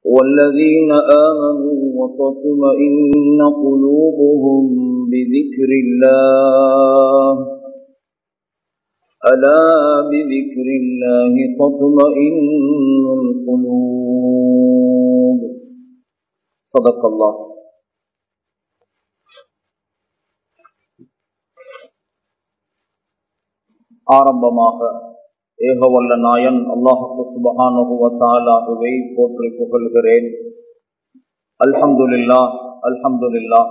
والذين آمنوا وتطمئن قلوبهم بذكر الله ألا بذكر الله تطمئن القلوب صدق الله ஆரம்பமாக ஏகவல்ல நாயன் அல்லாஹுக்கு சுபஹானுவ தாலாகவே போற்றி புகழ்கிறேன் அல்ஹம்துலில்லா அல்ஹம்துலில்லா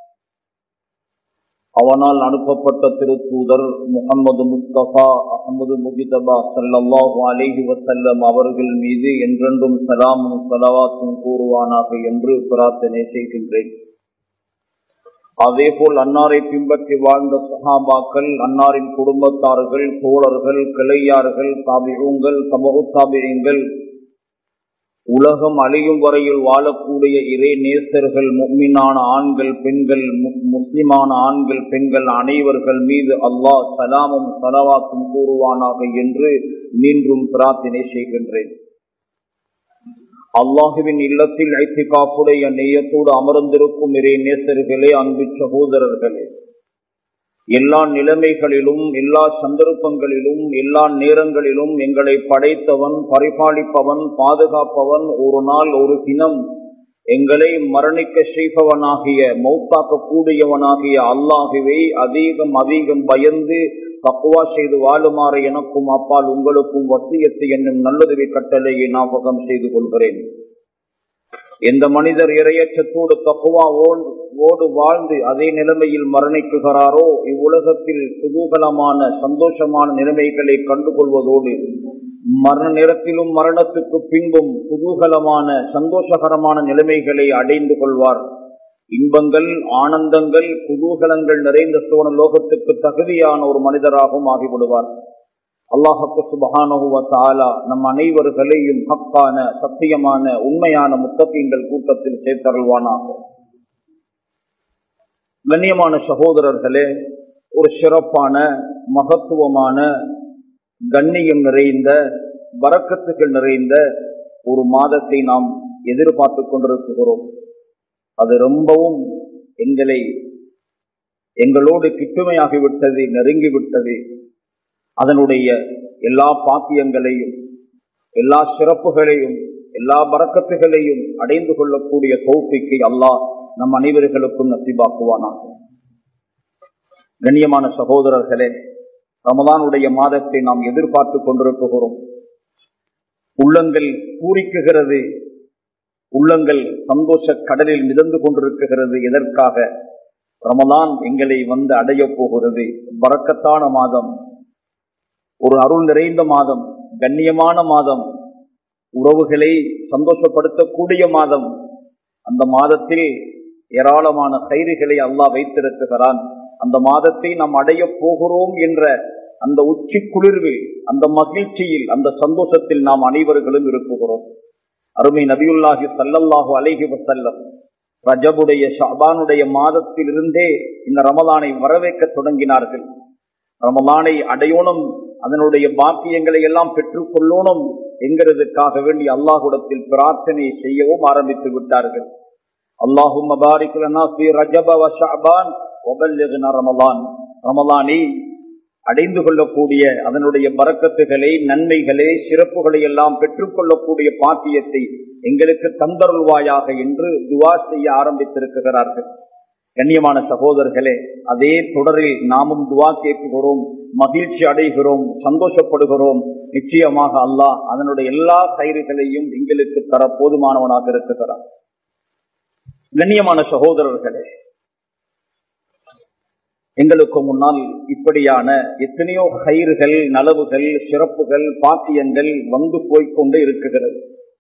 அவனால் அனுப்பப்பட்ட திருத்தூதர் முகமது முஸ்தபா அகமது முஜிதபா சல்லாஹு அலிஹி வசல்லம் அவர்கள் மீது என்றென்றும் சலாமும் சலவாத்தும் கூறுவானாக என்று பிரார்த்தனை செய்கின்றேன் அதேபோல் அன்னாரை பின்பற்றி வாழ்ந்த சஹாபாக்கள் அன்னாரின் குடும்பத்தார்கள் தோழர்கள் கிளையார்கள் தாபிகங்கள் சமூக தாபியங்கள் உலகம் அழியும் வரையில் வாழக்கூடிய இறை நேசர்கள் முக்மினான ஆண்கள் பெண்கள் முஸ்லிமான ஆண்கள் பெண்கள் அனைவர்கள் மீது அல்லாஹ் சலாமும் சலவாக்கும் கூறுவானாக என்று மீண்டும் பிரார்த்தனை செய்கின்றேன் அல்லாஹுவின் இல்லத்தில் ஐத்திகாப்புடைய நெய்யத்தோடு அமர்ந்திருக்கும் இறை நேசர்களே அன்பு சகோதரர்களே எல்லா நிலைமைகளிலும் எல்லா சந்தர்ப்பங்களிலும் எல்லா நேரங்களிலும் எங்களை படைத்தவன் பரிபாலிப்பவன் பாதுகாப்பவன் ஒரு நாள் ஒரு தினம் எங்களை மரணிக்க செய்பவனாகிய மௌத்தாக்க கூடியவனாகிய அல்லாகவே அதிகம் அதிகம் பயந்து தப்புவா செய்து வாழுமாறு எனக்கும் அப்பால் உங்களுக்கும் வசியத்து என்னும் நல்லதுவை கட்டளையை ஞாபகம் செய்து கொள்கிறேன் எந்த மனிதர் இரையச்சத்தோடு தப்புவா ஓடு வாழ்ந்து அதே நிலைமையில் மரணிக்குகிறாரோ இவ்வுலகத்தில் குதூகலமான சந்தோஷமான நிலைமைகளை கண்டுகொள்வதோடு மரண நேரத்திலும் மரணத்துக்கு பின்பும் குதூகலமான சந்தோஷகரமான நிலைமைகளை அடைந்து கொள்வார் இன்பங்கள் ஆனந்தங்கள் குதூகலங்கள் நிறைந்த சோன லோகத்துக்கு தகுதியான ஒரு மனிதராகவும் ஆகிவிடுவார் அல்லாஹக்கு சுபஹானுவ தாலா நம் அனைவர்களையும் ஹக்கான சத்தியமான உண்மையான முத்தகீங்கள் கூட்டத்தில் சேர்த்தருள்வானாக கண்ணியமான சகோதரர்களே ஒரு சிறப்பான மகத்துவமான கண்ணியம் நிறைந்த வரக்கத்துகள் நிறைந்த ஒரு மாதத்தை நாம் எதிர்பார்த்து கொண்டிருக்கிறோம் அது ரொம்பவும் எங்களை எங்களோடு கிட்டுமையாகிவிட்டது நெருங்கிவிட்டது அதனுடைய எல்லா பாத்தியங்களையும் எல்லா சிறப்புகளையும் எல்லா பறக்கத்துகளையும் அடைந்து கொள்ளக்கூடிய தோப்பிக்கு அல்லாஹ் நம் அனைவர்களுக்கும் நசிபாக்குவானாக கண்ணியமான சகோதரர்களே ரமதானுடைய மாதத்தை நாம் எதிர்பார்த்து கொண்டிருக்கிறோம் உள்ளங்கள் பூரிக்குகிறது உள்ளங்கள் சந்தோஷ கடலில் மிதந்து கொண்டிருக்கிறது எதற்காக ரமதான் எங்களை வந்து அடைய போகிறது வரக்கத்தான மாதம் ஒரு அருள் நிறைந்த மாதம் கண்ணியமான மாதம் உறவுகளை சந்தோஷப்படுத்தக்கூடிய மாதம் அந்த மாதத்தில் ஏராளமான கைதுகளை அல்லாஹ் வைத்திருக்கிறான் அந்த மாதத்தை நாம் அடைய போகிறோம் என்ற அந்த உச்சி குளிர்வில் அந்த மகிழ்ச்சியில் அந்த சந்தோஷத்தில் நாம் அனைவர்களும் இருக்குகிறோம் அருமை நபியுல்லாஹி சல்லல்லாஹு அலைஹி வசல்லம் ரஜபுடைய ஷாபானுடைய மாதத்திலிருந்தே இந்த ரமலானை வரவேற்க தொடங்கினார்கள் ரமலானை அடையோனும் அதனுடைய பாக்கியங்களை எல்லாம் பெற்றுக் கொள்ளணும் என்கிறதுக்காக வேண்டி அல்லாஹுடத்தில் பிரார்த்தனை செய்யவும் ஆரம்பித்து விட்டார்கள் அல்லாஹும் ரமலான் ரமலானை அடைந்து கொள்ளக்கூடிய அதனுடைய பறக்கத்துகளை நன்மைகளை சிறப்புகளை எல்லாம் பெற்றுக்கொள்ளக்கூடிய பாக்கியத்தை எங்களுக்கு தந்தருள்வாயாக என்று துவா செய்ய ஆரம்பித்திருக்கிறார்கள் கண்ணியமான சகோதரர்களே அதே தொடரில் நாமும் துவா கேட்கிறோம் மகிழ்ச்சி அடைகிறோம் சந்தோஷப்படுகிறோம் நிச்சயமாக அல்லாஹ் அதனுடைய எல்லா கயிறுகளையும் எங்களுக்கு தர போதுமானவனாக இருக்கிறார் கண்ணியமான சகோதரர்களே எங்களுக்கு முன்னால் இப்படியான எத்தனையோ கயிறுகள் நலவுகள் சிறப்புகள் பாக்கியங்கள் வந்து போய்கொண்டு இருக்குகிறது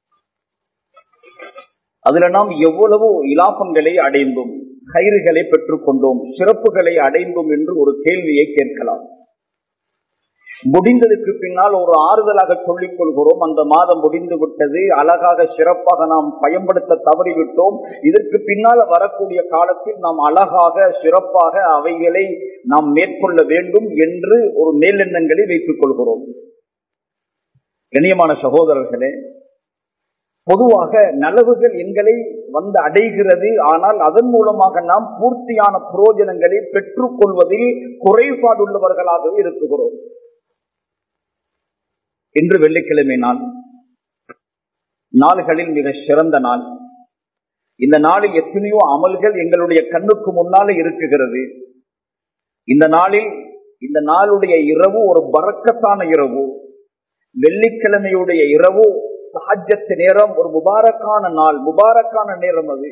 அதுல நாம் எவ்வளவு இலாபங்களை அடைந்தோம் கயிறுகளை பெற்றுக்கொண்டோம் சிறப்புகளை அடைந்தோம் என்று ஒரு கேள்வியை கேட்கலாம் முடிந்ததுக்கு பின்னால் ஒரு ஆறுதலாக சொல்லிக் கொள்கிறோம் அந்த மாதம் முடிந்து விட்டது அழகாக சிறப்பாக நாம் பயன்படுத்த தவறிவிட்டோம் இதற்கு பின்னால் வரக்கூடிய காலத்தில் நாம் அழகாக சிறப்பாக அவைகளை நாம் மேற்கொள்ள வேண்டும் என்று ஒரு மேலெண்ணங்களை வைத்துக் கொள்கிறோம் கண்ணியமான சகோதரர்களே பொதுவாக நலவுகள் எங்களை வந்து அடைகிறது ஆனால் அதன் மூலமாக நாம் பூர்த்தியான புரோஜனங்களை பெற்றுக் கொள்வதில் குறைபாடுள்ளவர்களாகவே இருக்குகிறோம் இன்று வெள்ளிக்கிழமை நாள் நாள்களில் மிக சிறந்த நாள் இந்த நாளில் எத்தனையோ அமல்கள் எங்களுடைய கண்ணுக்கு முன்னாலே இருக்குகிறது இந்த நாளில் இந்த நாளுடைய இரவு ஒரு பறக்கத்தான இரவு வெள்ளிக்கிழமையுடைய இரவு சஹஜத்து நேரம் ஒரு முபாரக்கான நாள் முபாரக்கான நேரம் அது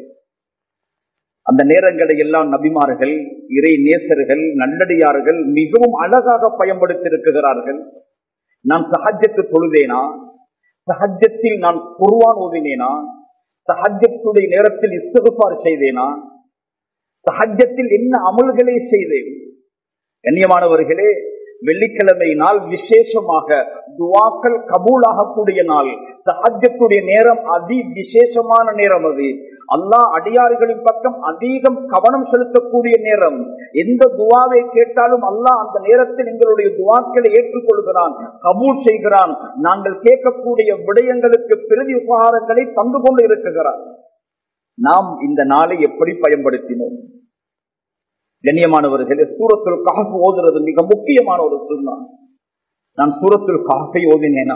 அந்த நேரங்களை எல்லாம் நபிமார்கள் இறை நேசர்கள் நல்லடியார்கள் மிகவும் அழகாக பயன்படுத்தி இருக்கிறார்கள் நான் சஹஜத்து தொழுதேனா சஹஜத்தில் நான் குருவான் ஓதினேனா சஹஜத்துடைய நேரத்தில் இஸ்தகுபார் செய்தேனா சஹஜத்தில் என்ன அமல்களை செய்தேன் கண்ணியமானவர்களே வெள்ளிக்கிழமை நாள் விசேஷமாக துவாக்கள் கபூலாகக்கூடிய நாள் சஹஜத்துடைய நேரம் அதி விசேஷமான நேரம் அது அல்லாஹ் அடியார்களின் பக்கம் அதிகம் கவனம் செலுத்தக்கூடிய நேரம் எந்த துவாவை கேட்டாலும் அல்லாஹ் அந்த நேரத்தில் எங்களுடைய துவாக்களை ஏற்றுக்கொள்கிறான் கபூல் செய்கிறான் நாங்கள் கேட்கக்கூடிய விடயங்களுக்கு பிரதி உபகாரங்களை தந்து கொண்டு இருக்குகிறான் நாம் இந்த நாளை எப்படி பயன்படுத்தினோம் கண்ணியமானவர்களே சூரத்துல் காஃப் ஓதுறது மிக முக்கியமான ஒரு சுண்ணா நான் சூரத்துல் காஃபை ஓதினேனா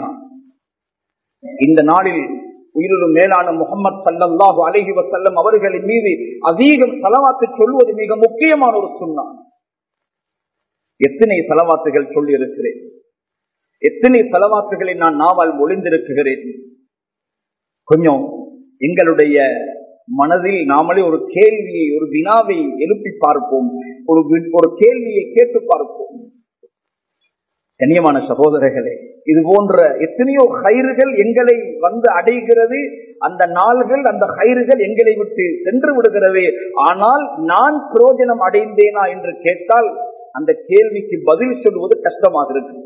இந்த நாளில் உயிரிலும் மேலான முகமது சல்லல்லாஹு அலஹி வசல்லம் அவர்களின் மீது அதிகம் செலவாத்து சொல்வது மிக முக்கியமான ஒரு சுண்ணா எத்தனை செலவாத்துகள் சொல்லி இருக்கிறேன் எத்தனை செலவாத்துகளை நான் நாவால் ஒளிந்திருக்கிறேன் கொஞ்சம் எங்களுடைய மனதில் நாமளே ஒரு கேள்வியை ஒரு வினாவை எழுப்பி பார்ப்போம் ஒரு ஒரு கேள்வியை கேட்டு பார்ப்போம் கண்ணியமான சகோதரர்களே இது போன்ற எத்தனையோ கயிறுகள் எங்களை வந்து அடைகிறது அந்த நாள்கள் அந்த கயிறுகள் எங்களை விட்டு சென்று விடுகிறது ஆனால் நான் பிரயோஜனம் அடைந்தேனா என்று கேட்டால் அந்த கேள்விக்கு பதில் சொல்வது கஷ்டமாக இருக்கு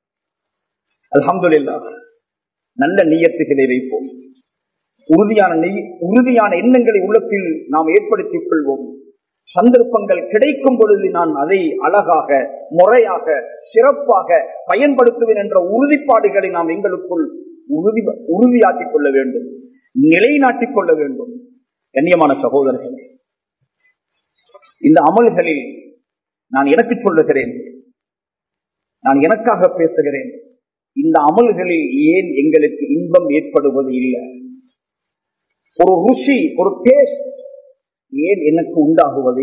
அலமதுல்லா நல்ல நீயத்துகளை வைப்போம் உறுதியான நெய் உறுதியான எண்ணங்களை உள்ளத்தில் நாம் ஏற்படுத்திக் கொள்வோம் சந்தர்ப்பங்கள் கிடைக்கும் பொழுது நான் அதை அழகாக முறையாக சிறப்பாக பயன்படுத்துவேன் என்ற உறுதிப்பாடுகளை நாம் எங்களுக்குள் உறுதி உறுதியாக்கிக் கொள்ள வேண்டும் நிலைநாட்டிக் கொள்ள வேண்டும் கண்ணியமான சகோதரர்களே இந்த அமல்களில் நான் எனக்கு சொல்லுகிறேன் நான் எனக்காக பேசுகிறேன் இந்த அமல்களில் ஏன் எங்களுக்கு இன்பம் ஏற்படுவது இல்லை ஒரு ருசி ஒரு டேஸ்ட் ஏன் எனக்கு உண்டாகுவது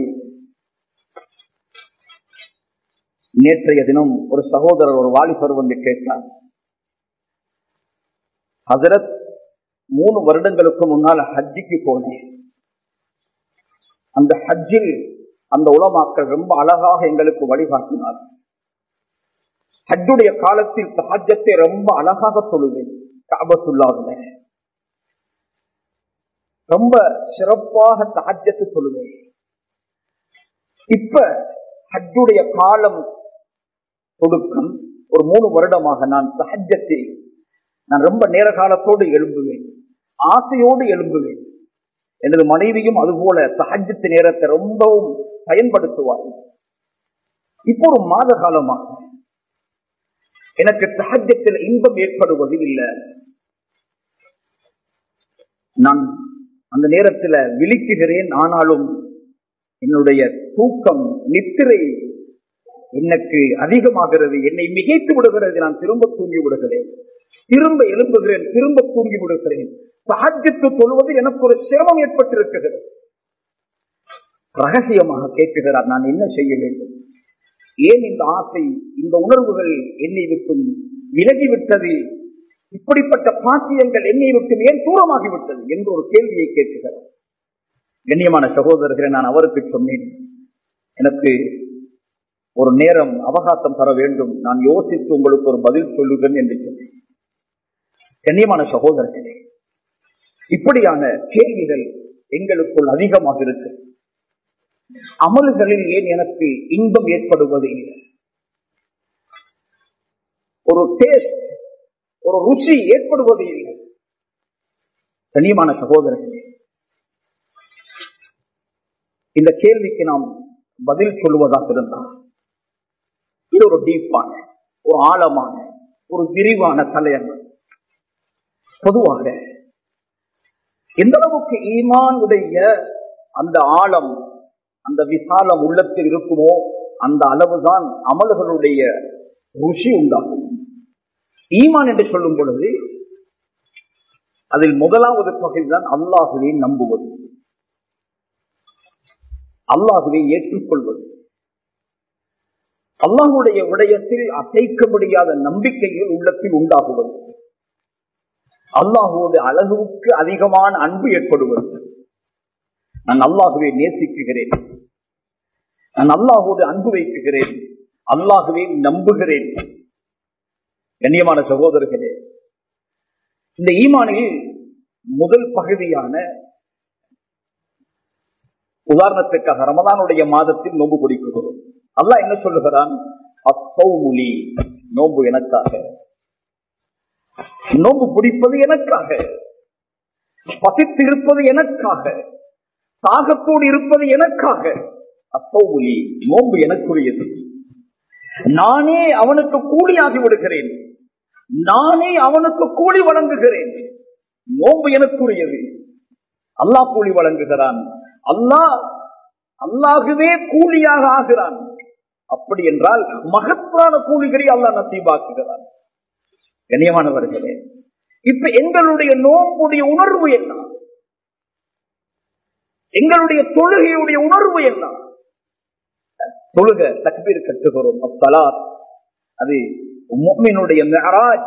நேற்றைய தினம் ஒரு சகோதரர் ஒரு வாலிபர் வந்து கேட்டார் ஹசரத் மூணு வருடங்களுக்கு முன்னால் ஹஜ்ஜிக்கு போனேன் அந்த ஹஜ்ஜில் அந்த உலமாக்கள் ரொம்ப அழகாக எங்களுக்கு வழிகாட்டினார் ஹஜ்ஜுடைய காலத்தில் ஹஜ்ஜத்தை ரொம்ப அழகாக தொழுவேன் காபத்துள்ளாதுல ரொம்ப சிறப்பாக தஹஜத்து சொல்லுவேன் இப்ப ஹஜ்ஜுடைய காலம் கொடுக்கும் ஒரு மூணு வருடமாக நான் தஹஜத்தை நான் ரொம்ப நேர காலத்தோடு எழும்புவேன் ஆசையோடு எழும்புவேன் எனது மனைவியும் அதுபோல தஹஜத்து நேரத்தை ரொம்பவும் பயன்படுத்துவார் இப்போ ஒரு மாத காலமாக எனக்கு தஹஜத்தில் இன்பம் ஏற்படுவது இல்லை நான் அந்த நேரத்தில் விழிக்குகிறேன் ஆனாலும் என்னுடைய தூக்கம் நித்திரை எனக்கு அதிகமாகிறது என்னை மிகைத்து விடுகிறது நான் திரும்ப தூங்கி விடுகிறேன் திரும்ப எழும்புகிறேன் திரும்ப தூங்கி விடுகிறேன் சஹஜத்து சொல்வது எனக்கு ஒரு சிரமம் ஏற்பட்டிருக்கிறது ரகசியமாக கேட்குகிறார் நான் என்ன செய்ய வேண்டும் ஏன் இந்த ஆசை இந்த உணர்வுகள் என்னை விட்டும் விலகிவிட்டது இப்படிப்பட்ட பாக்கியங்கள் என்னை விட்டு ஏன் தூரமாகிவிட்டது என்று ஒரு கேள்வியை கேட்கிறார் கண்ணியமான சகோதரர்களை நான் அவருக்கு சொன்னேன் எனக்கு ஒரு நேரம் அவகாசம் தர வேண்டும் நான் யோசித்து உங்களுக்கு ஒரு பதில் சொல்லுகிறேன் என்று சொன்னேன் கண்ணியமான சகோதரர்களே இப்படியான கேள்விகள் எங்களுக்குள் அதிகமாக இருக்கு அமல்களில் ஏன் எனக்கு இன்பம் ஏற்படுவது இல்லை ஒரு டேஸ்ட் ஒரு ருசி ஏற்படுவது இல்லை கண்ணியமான சகோதரர்களே இந்த கேள்விக்கு நாம் பதில் சொல்லுவதாக இருந்தால் இது ஒரு டீப்பான ஒரு ஆழமான ஒரு விரிவான தலையங்கம் பொதுவாக எந்த அளவுக்கு ஈமானுடைய அந்த ஆழம் அந்த விசாலம் உள்ளத்தில் இருக்குமோ அந்த அளவுதான் அமல்களுடைய ருசி உண்டாகும் ஈமான் என்று சொல்லும் பொழுது அதில் முதலாவது பகுதிதான் அல்லாஹுவை நம்புவது அல்லாஹுவை ஏற்றுக்கொள்வது அல்லாஹுடைய விடயத்தில் அசைக்க முடியாத நம்பிக்கைகள் உள்ளத்தில் உண்டாகுவது அல்லாஹுடைய அளவுக்கு அதிகமான அன்பு ஏற்படுவது நான் அல்லாஹுவை நேசிக்குகிறேன் நான் அல்லாஹோடு அன்பு வைக்குகிறேன் அல்லாஹுவை நம்புகிறேன் கண்ணியமான சகோதரர்களே இந்த ஈமானில் முதல் பகுதியான உதாரணத்துக்காக ரமதானுடைய மாதத்தில் நோன்பு பிடிக்கிறோம் அல்லாஹ் என்ன சொல்லுகிறான் அசௌமுலி நோன்பு எனக்காக நோன்பு பிடிப்பது எனக்காக பசித்து இருப்பது எனக்காக தாகத்தோடு இருப்பது எனக்காக அசௌமுலி நோன்பு எனக்குரியது நானே அவனுக்கு கூலியாகி விடுகிறேன் நானே அவனுக்கு கூலி வழங்குகிறேன் நோன்பு எனக்குரியது அல்லாஹ் கூலி வழங்குகிறான் அல்லாஹ் அல்லாகவே கூலியாக ஆகிறான் அப்படி என்றால் மகத்தான கூலிகளை அல்லாஹ் நசீபாக்குகிறான் கண்ணியமானவர்களே இப்ப எங்களுடைய நோம்புடைய உணர்வு என்ன எங்களுடைய தொழுகையுடைய உணர்வு என்ன தொழுக தக்பீர் கட்டுகிறோம் அப்சலாத் அது முக்மினுடைய மெஹராஜ்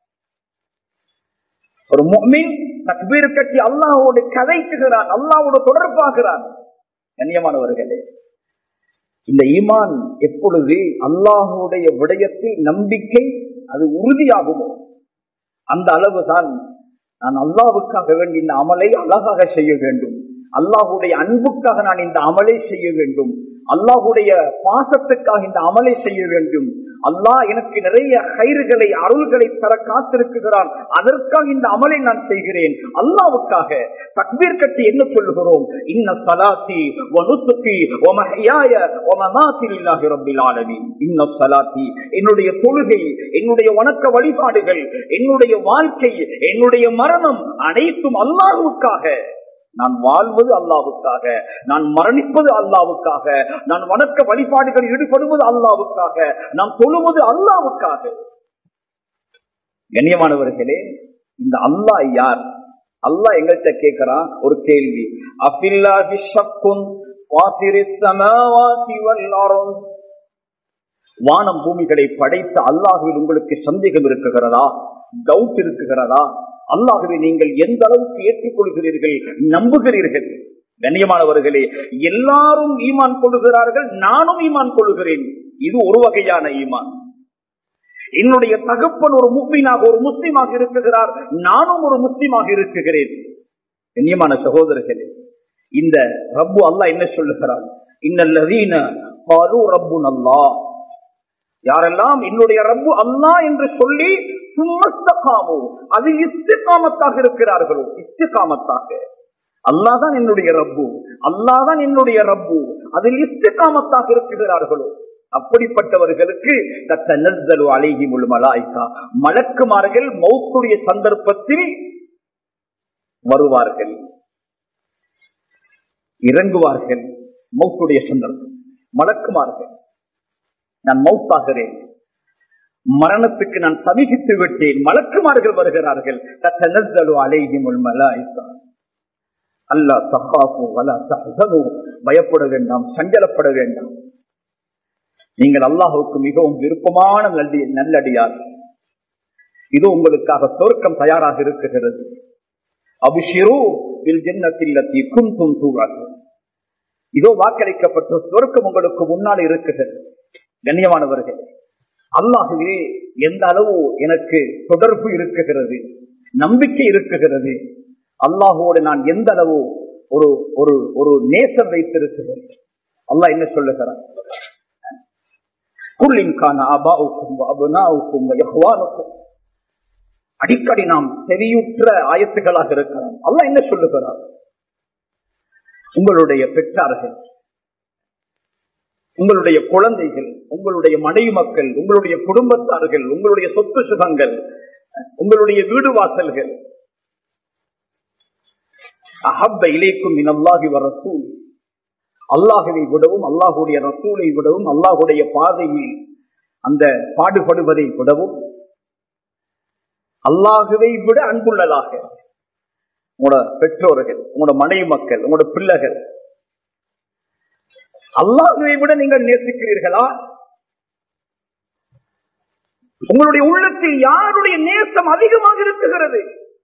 ஒரு முக்மின் தக்பீர் கட்டி அல்லாஹோடு கதைக்குகிறான் அல்லாவோடு தொடர்பாகிறான் கண்ணியமானவர்களே இந்த ஈமான் எப்பொழுது அல்லாஹுடைய விடயத்தில் நம்பிக்கை அது உறுதியாகுமோ அந்த அளவுதான் நான் அல்லாவுக்காக வேண்டி இந்த அமலை அழகாக செய்ய வேண்டும் அல்லாஹுடைய அன்புக்காக நான் இந்த அமலை செய்ய வேண்டும் அல்லாஹுடைய பாசத்துக்காக இந்த அமலை செய்ய வேண்டும் அல்லாஹ் எனக்கு நிறைய கயிறுகளை அருள்களை தர காத்திருக்குகிறான் அதற்காக இந்த அமலை நான் செய்கிறேன் அல்லாவுக்காக தக்பீர் கட்டி என்ன சொல்லுகிறோம் இன்ன சலாத்தி வனுசுக்கி ஒமஹியாய ஒமமாத்தி இல்லாஹி ரப்பில் ஆலமீன் இன்ன சலாத்தி என்னுடைய தொழுகை என்னுடைய வணக்க வழிபாடுகள் என்னுடைய வாழ்க்கை என்னுடைய மரணம் அனைத்தும் அல்லாஹுக்காக நான் வாழ்வது அல்லாவுக்காக நான் மரணிப்பது அல்லாவுக்காக நான் வணக்க வழிபாடுகள் ஈடுபடுவது அல்லாவுக்காக நான் தொழுவது அல்லாவுக்காக கண்ணியமானவர்களே இந்த அல்லாஹ் யார் அல்லாஹ் எங்கள்கிட்ட கேட்கிறான் ஒரு கேள்வி அபில்லாஹி ஷக்குன் வானம் பூமிகளை படைத்த அல்லாஹுவில் உங்களுக்கு சந்தேகம் இருக்குகிறதா டவுட் இருக்குகிறதா அல்லாகவே நீங்கள் எந்த அளவுக்கு ஏற்றுக்கொள்கிறீர்கள் நம்புகிறீர்கள் கண்ணியமானவர்களே எல்லாரும் ஈமான் கொள்ளுகிறார்கள் நானும் ஈமான் கொள்ளுகிறேன் இது ஒரு வகையான ஈமான் என்னுடைய தகப்பன் ஒரு முஸ்லீமாக ஒரு முஸ்லீமாக இருக்குகிறார் நானும் ஒரு முஸ்லீமாக இருக்குகிறேன் கண்ணியமான சகோதரர்களே இந்த ரப்பு அல்லாஹ் என்ன சொல்லுகிறார் இன்னல்லதீன பாரு ரப்பு அல்லா யாரெல்லாம் என்னுடைய ரப்பு அல்லாஹ் என்று சொல்லி சும்மஸ்தகாமோ அது இஸ்திகாமத்தாக இருக்கிறார்களோ இஸ்திகாமத்தாக அல்லாதான் என்னுடைய ரப்பு அல்லாதான் என்னுடைய ரப்பு அதில் இஸ்திகாமத்தாக இருக்கிறார்களோ அப்படிப்பட்டவர்களுக்கு அழகி முழு மலாய்க்கா மலக்குமார்கள் மௌத்துடைய சந்தர்ப்பத்தில் வருவார்கள் இறங்குவார்கள் மௌத்துடைய சந்தர்ப்பம் மலக்குமார்கள் நான் மௌத்தாகிறேன் மரணத்துக்கு நான் சமீபித்து விட்டேன் மலக்குமார்கள் வருகிறார்கள் அல்லா தகாஃபு வலா தஹ்சனு பயப்பட வேண்டாம் சஞ்சலப்பட வேண்டாம் நீங்கள் அல்லாஹுக்கு மிகவும் விருப்பமான நல்லி நல்லடியார் இது உங்களுக்காக சொர்க்கம் தயாராக இருக்குகிறது அபிஷிரு வில் ஜென்னத்தில்லத்தி குந்தும் தூவார் இதோ வாக்களிக்கப்பட்ட சொர்க்கம் உங்களுக்கு முன்னால் இருக்குகிறது கண்ணியமானவர்கள் அல்லாகவே எந்த அளவு எனக்கு தொடர்பு இருக்குகிறது நம்பிக்கை இருக்குகிறது அல்லாஹோடு நான் எந்த அளவு ஒரு ஒரு ஒரு நேசம் வைத்திருக்கிறேன் அல்லாஹ் என்ன சொல்லுகிறான் அடிக்கடி நாம் செவியுற்ற ஆயத்துகளாக இருக்கலாம் அல்ல என்ன சொல்லுகிறார் உங்களுடைய பெற்றார்கள் உங்களுடைய குழந்தைகள் உங்களுடைய மனைவி மக்கள் உங்களுடைய குடும்பத்தார்கள் உங்களுடைய சொத்து சுகங்கள் உங்களுடைய வீடு வாசல்கள் அஹப்ப இலைக்கும் இனல்லாகி வர ரசூல் அல்லாஹுவை விடவும் அல்லாஹுடைய ரசூலை விடவும் அல்லாஹுடைய பாதையில் அந்த பாடுபடுவதை விடவும் அல்லாஹுவை விட அன்புள்ளதாக உங்களோட பெற்றோர்கள் உங்களோட மனைவி மக்கள் உங்களோட பிள்ளைகள் அல்லாஹுவை விட நீங்கள் நேசிக்கிறீர்களா உங்களுடைய உள்ளத்தில் யாருடைய நேசம் அதிகமாக இருக்குகிறது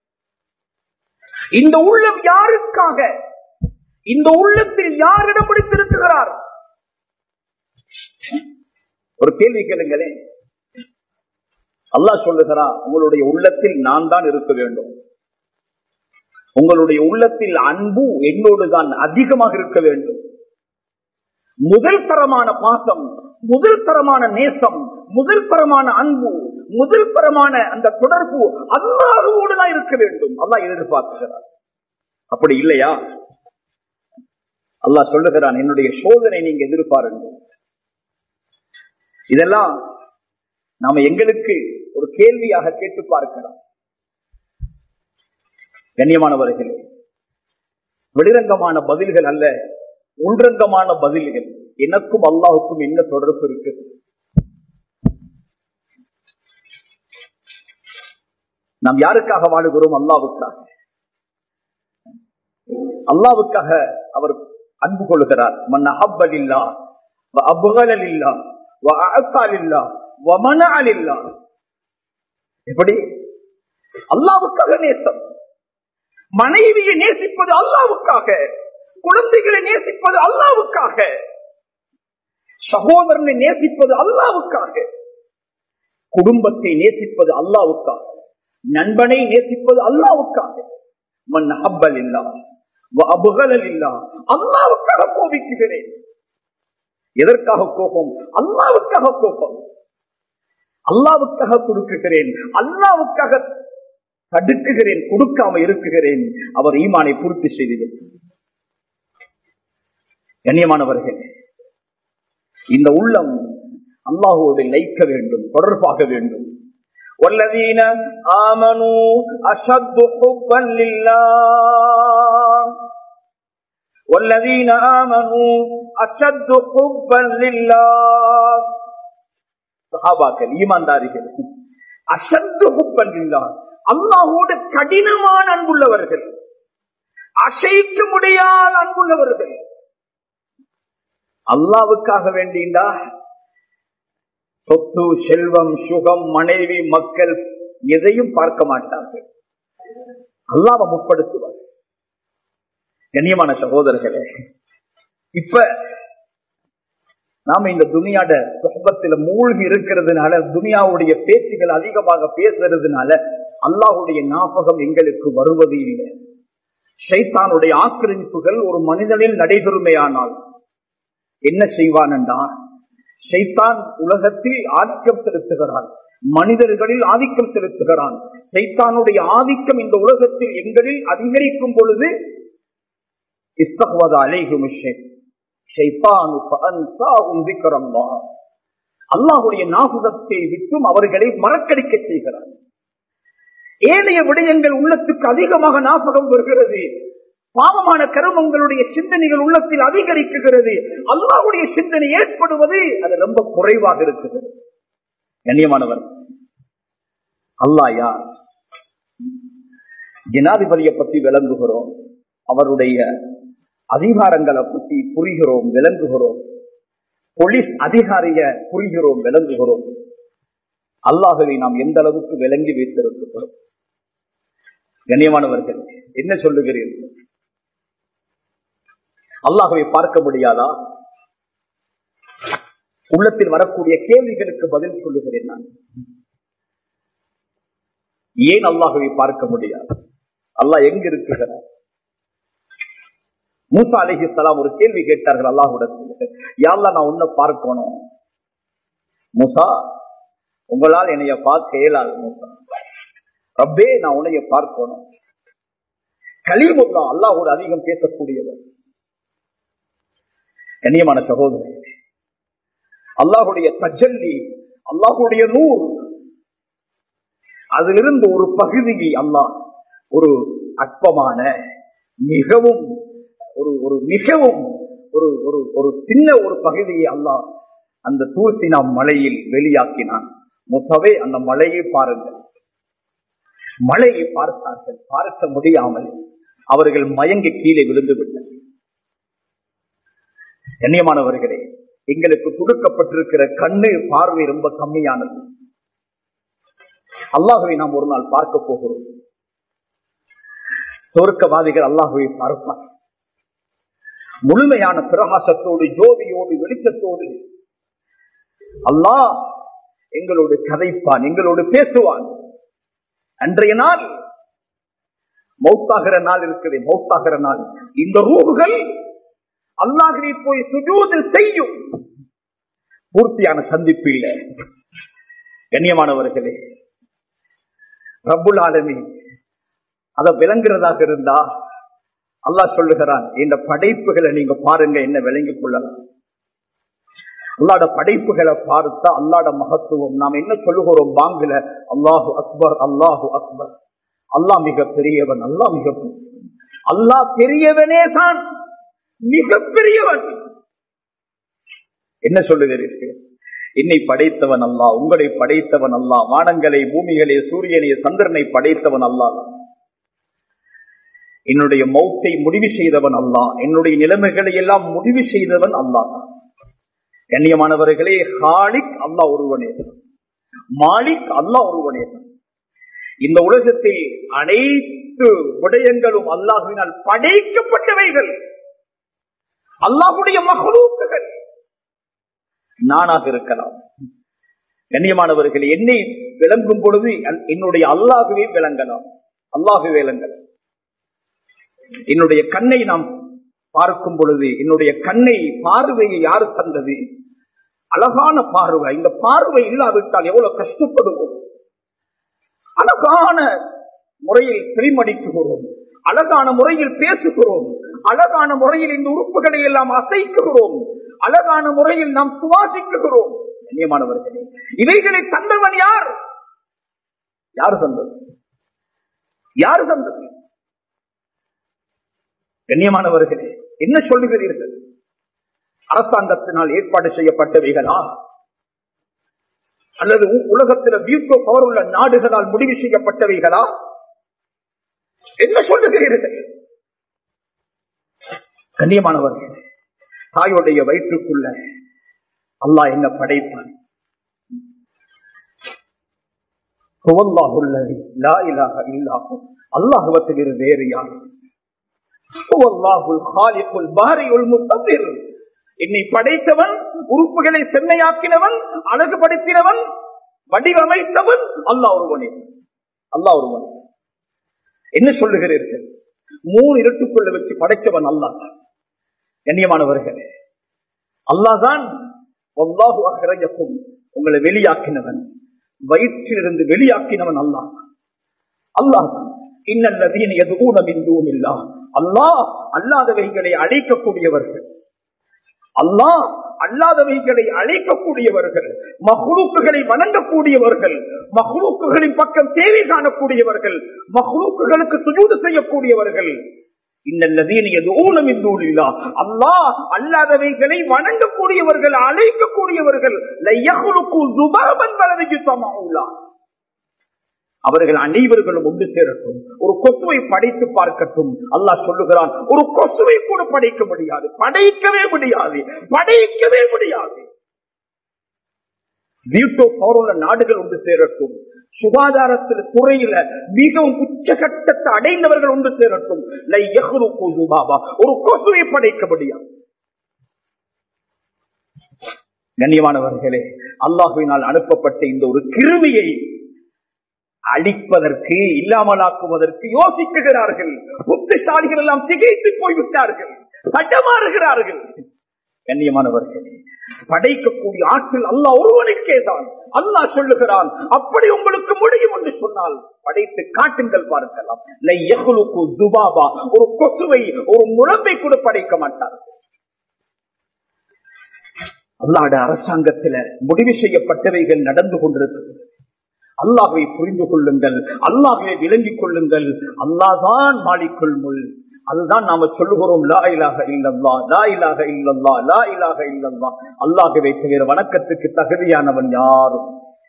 இந்த உள்ளம் யாருக்காக இந்த உள்ளத்தில் யாரிடம் பிடித்திருக்கிறார் ஒரு கேள்வி கேளுங்களேன் அல்லாஹ் சொல்லுகிறார் உங்களுடைய உள்ளத்தில் நான் தான் இருக்க வேண்டும் உங்களுடைய உள்ளத்தில் அன்பு என்னோடு தான் அதிகமாக இருக்க வேண்டும் முதல் தரமான பாசம் முதல் தரமான நேசம் முதல் தரமான அன்பு முதல் தரமான அந்த தொடர்பு அல்லாஹுவோடு தான் இருக்க வேண்டும் அல்லாஹ் எதிர்பார்க்கிறார் அப்படி இல்லையா அல்லாஹ் சொல்லுகிறான் என்னுடைய சோதனை நீங்க எதிர்பாருங்கள் இதெல்லாம் நாம எங்களுக்கு ஒரு கேள்வியாக கேட்டு பார்க்கலாம் கண்ணியமானவர்களே வெளிரங்கமான பதில்கள் அல்ல உள்ரங்கமான பதில்கள் எனக்கும் அல்லாஹுக்கும் என்ன தொடர்பு இருக்குது நாம் யாருக்காக வாழுகிறோம் அல்லாவுக்காக அல்லாவுக்காக அவர் அன்பு கொள்கிறார் மன் அஹப்பலில்லா அபுகலில்லா அசாலில்லா வமனாலில்லா எப்படி அல்லாவுக்காக நேசம் மனைவியை நேசிப்பது அல்லாவுக்காக குழந்தைகளை நேசிப்பது அல்லாவுக்காக சகோதரனை நேசிப்பது அல்லாவுக்காக குடும்பத்தை நேசிப்பது அல்லாவுக்காக நண்பனை நேசிப்பது அல்லாவுக்காக மண் ஹப்பல் இல்லா அபுகலல் இல்லா அல்லாவுக்காக கோபிக்குகிறேன் எதற்காக கோபம் அல்லாவுக்காக கோபம் அல்லாவுக்காக கொடுக்குகிறேன் அல்லாவுக்காக தடுக்குகிறேன் கொடுக்காம இருக்குகிறேன் அவர் ஈமானை பூர்த்தி செய்து கண்ணியமானவர்கள் இந்த உள்ளம் அல்லாஹோடு லைக்க வேண்டும் தொடர்பாக வேண்டும் والذين آمنوا أشد حبا لله والذين آمنوا أشد حبا لله சஹாபாக்கள் ஈமான்தாரிகள் அசத்து ஹுப்பன் இல்லா அல்லாஹோடு கடினமான அன்புள்ளவர்கள் அசைக்க முடியாத அன்புள்ளவர்கள் அல்லாவுக்காக வேண்டிண்டா சொத்து செல்வம் சுகம் மனைவி மக்கள் எதையும் பார்க்க மாட்டார்கள் அல்லாவை முற்படுத்துவார் கண்ணியமான சகோதரர்களே இப்ப நாம இந்த துனியாட சொப்பத்துல மூழ்கி இருக்கிறதுனால துனியாவுடைய பேச்சுகள் அதிகமாக பேசுறதுனால அல்லாஹுடைய ஞாபகம் எங்களுக்கு வருவது இல்லை ஷைத்தானுடைய ஆக்கிரமிப்புகள் ஒரு மனிதனில் நடைபெறுமையானால் என்ன செய்வான் என்றால் சைத்தான் உலகத்தில் ஆதிக்கம் செலுத்துகிறான் மனிதர்களில் ஆதிக்கம் செலுத்துகிறான் சைத்தானுடைய ஆதிக்கம் இந்த உலகத்தில் எங்களில் அதிகரிக்கும் பொழுது அல்லாஹுடைய நாகுதத்தை விட்டும் அவர்களை மறக்கடிக்க செய்கிறார் ஏனைய விடயங்கள் உள்ளத்துக்கு அதிகமாக ஞாபகம் வருகிறது பாவமான கருமங்களுடைய சிந்தனைகள் உள்ளத்தில் அதிகரிக்குகிறது அல்லாவுடைய சிந்தனை ஏற்படுவது அது ரொம்ப குறைவாக இருக்குது கண்ணியமானவர் அல்லா யார் ஜனாதிபதியை பற்றி விளங்குகிறோம் அவருடைய அதிகாரங்களை பற்றி புரிகிறோம் விளங்குகிறோம் போலீஸ் அதிகாரிய புரிகிறோம் விளங்குகிறோம் அல்லாஹவை நாம் எந்த அளவுக்கு விளங்கி வைத்திருக்கிறோம் கண்ணியமானவர்கள் என்ன சொல்லுகிறீர்கள் அல்லாஹவை பார்க்க முடியாதா உள்ளத்தில் வரக்கூடிய கேள்விகளுக்கு பதில் சொல்லுகிறேன் நான் ஏன் அல்லாஹவை பார்க்க முடியாது அல்லாஹ் எங்க இருக்குகிறார் மூசா அலிஹி சலாம் ஒரு கேள்வி கேட்டார்கள் அல்லாஹுடத்தில் யாழ்லா நான் உன்னை பார்க்கணும் மூசா உங்களால் என்னைய பார்க்க இயலாது மூசா ரப்பே நான் உன்னைய பார்க்கணும் கலீமுல்லா அல்லாஹோடு அதிகம் பேசக்கூடியவர் கண்ணியமான சகோதரர் அல்லாஹுடைய தஜல்லி அல்லாஹுடைய நூல் அதிலிருந்து ஒரு பகுதியை அல்லாஹ் ஒரு அற்பமான மிகவும் ஒரு ஒரு மிகவும் ஒரு ஒரு ஒரு சின்ன ஒரு பகுதியை அல்லாஹ் அந்த தூசினா மலையில் வெளியாக்கினான் முத்தவே அந்த மலையை பாருங்கள் மலையை பார்த்தார்கள் பார்க்க முடியாமல் அவர்கள் மயங்கி கீழே விழுந்து விட்டனர் கண்ணியமானவர்களே எங்களுக்கு கொடுக்கப்பட்டிருக்கிற கண்ணு பார்வை ரொம்ப கம்மியானது அல்லாஹுவை நாம் ஒரு நாள் பார்க்க போகிறோம் சொர்க்கவாதிகள் அல்லாஹுவை பார்ப்பார் முழுமையான பிரகாசத்தோடு ஜோதியோடு வெளிச்சத்தோடு அல்லாஹ் எங்களோடு கதைப்பான் எங்களோடு பேசுவான் அன்றைய நாள் மௌத்தாகிற நாள் இருக்குது மௌத்தாகிற நாள் இந்த ரூகுகள் அல்லாஹினை போய் சுஜூது செய்யும் பூர்த்தியான சந்திப்பு இல்லை கண்ணியமானவர்களே ரப்புல் ஆலமி அத விளங்குறதாக இருந்தா அல்லாஹ் சொல்லுகிறான் இந்த படைப்புகளை நீங்க பாருங்க என்ன விளங்கிக் கொள்ளலாம் அல்லாட படைப்புகளை பார்த்தா அல்லாட மகத்துவம் நாம் என்ன சொல்லுகிறோம் பாங்குல அல்லாஹு அக்பர் அல்லாஹு அக்பர் அல்லாஹ் மிக பெரியவன் அல்லாஹ் மிக அல்லாஹ் பெரியவனே தான் மிக பெரியவன் என்ன சொல்லுகிறீர்கள் என்னை படைத்தவன் அல்லா உங்களை படைத்தவன் அல்லா வானங்களை பூமிகளை சூரியனை சந்திரனை படைத்தவன் அல்லா என்னுடைய மௌத்தை முடிவு செய்தவன் அல்லா என்னுடைய நிலைமைகளை எல்லாம் முடிவு செய்தவன் அல்லா கண்ணியமானவர்களே ஹாலிக் அல்லா ஒருவனே மாலிக் அல்லா ஒருவனே இந்த உலகத்தில் அனைத்து விடயங்களும் அல்லாஹினால் படைக்கப்பட்டவைகள் அல்லாஹுடைய மகளூக்குகள் நானாக இருக்கலாம் கண்ணியமானவர்கள் என்னை விளங்கும் பொழுது என்னுடைய அல்லாகவே விளங்கலாம் அல்லாஹு விளங்கலாம் என்னுடைய கண்ணை நாம் பார்க்கும் பொழுது என்னுடைய கண்ணை பார்வையை யாரு தந்தது அழகான பார்வை இந்த பார்வை இல்லாவிட்டால் எவ்வளவு கஷ்டப்படுவோம் அழகான முறையில் திரிமடிக்குகிறோம் அழகான முறையில் பேசுகிறோம் அழகான முறையில் இந்த உறுப்புகளை எல்லாம் அசைக்குகிறோம் அழகான முறையில் நாம் சுவாசிக்குகிறோம் கண்ணியமானவர்களே இவைகளை தந்தவன் யார் யார் தந்தது யார் தந்தது கண்ணியமானவர்களே என்ன சொல்லுகிறீர்கள் அரசாங்கத்தினால் ஏற்பாடு செய்யப்பட்டவைகளா அல்லது உலகத்தில் வீட்டோ பவர் உள்ள நாடுகளால் முடிவு செய்யப்பட்டவைகளா என்ன சொல்லுகிறீர்கள் கண்ணியமானவர்கள் தாயோடைய வயிற்றுக்குள்ள அல்லாஹ் என்ன படைப்பான் அல்லாஹுவத்தில் வேறு யார் என்னை படைத்தவன் உறுப்புகளை சென்னையாக்கினவன் அழகுபடுத்தினவன் வடிவமைத்தவன் அல்லாஹ் ஒருவனே அல்லாஹ் ஒருவன் என்ன சொல்லுகிறீர்கள் மூணு இருட்டுக்குள்ள வச்சு படைத்தவன் அல்லாஹ் கண்ணியமானவர்கள் அல்லாதான் உங்களை வெளியாக்கினவன் வயிற்றிலிருந்து வெளியாக்கினவன் அல்லாஹ் அல்லாஹ் இன்னல்லதீன் எதுவும் இல்லா அல்லாஹ் அல்லாதவைகளை அழைக்கக்கூடியவர்கள் அல்லாஹ் அல்லாதவைகளை அழைக்கக்கூடியவர்கள் மகுழுக்குகளை வணங்கக்கூடியவர்கள் மகுழுக்குகளின் பக்கம் தேவை காணக்கூடியவர்கள் மகுழுக்குகளுக்கு சுஜூது செய்யக்கூடியவர்கள் அல்லாஹ் அல்லாதவைகளை வணங்கக்கூடியவர்கள் அழைக்கக்கூடியவர்கள் அவர்கள் அனைவர்களும் ஒன்று சேரட்டும் ஒரு கொசுவை படைத்து பார்க்கட்டும் அல்லாஹ் சொல்லுகிறான் ஒரு கொசுவை கூட படைக்க முடியாது படைக்கவே முடியாது படைக்கவே முடியாது வீட்டோ பௌரல நாடுகள் ஒன்று சேரட்டும் சுகாதாரத்தில் துறையில மிகவும் உச்சகட்டத்தை அடைந்தவர்கள் ஒன்று சேரட்டும் பாபா ஒரு கொசுவை படைக்க முடியாது கண்ணியமானவர்களே அல்லாஹுவினால் அனுப்பப்பட்ட இந்த ஒரு கிருமியை அழிப்பதற்கு இல்லாமலாக்குவதற்கு யோசிக்குகிறார்கள் புத்திசாலிகள் எல்லாம் திகைத்து போய்விட்டார்கள் தட்டமாறுகிறார்கள் கண்ணியமானவர்கள் படைக்கக்கூடிய ஆற்றல் அல்லாஹ் ஒருவனுக்கே தான் அல்லாஹ் சொல்லுகிறான் அப்படி உங்களுக்கு முடியும் என்று சொன்னால் படைத்து காட்டுங்கள் பார்க்கலாம் துபாபா ஒரு கொசுவை ஒரு முழம்பை கூட படைக்க மாட்டார்கள் அல்லாட அரசாங்கத்தில் முடிவு செய்யப்பட்டவைகள் நடந்து கொண்டிருக்கிறது அல்லாஹை புரிந்து கொள்ளுங்கள் அல்லாஹை விளங்கிக் கொள்ளுங்கள் அல்லாதான் மாலிக்குள் முள் அதுதான் நாம சொல்லுகிறோம் லா இலாக இல்லல்லா லா இலாக இல்லல்லா லா இலாக இல்லல்லா அல்லாஹுவை தவிர வணக்கத்துக்கு தகுதியானவன் யாரும்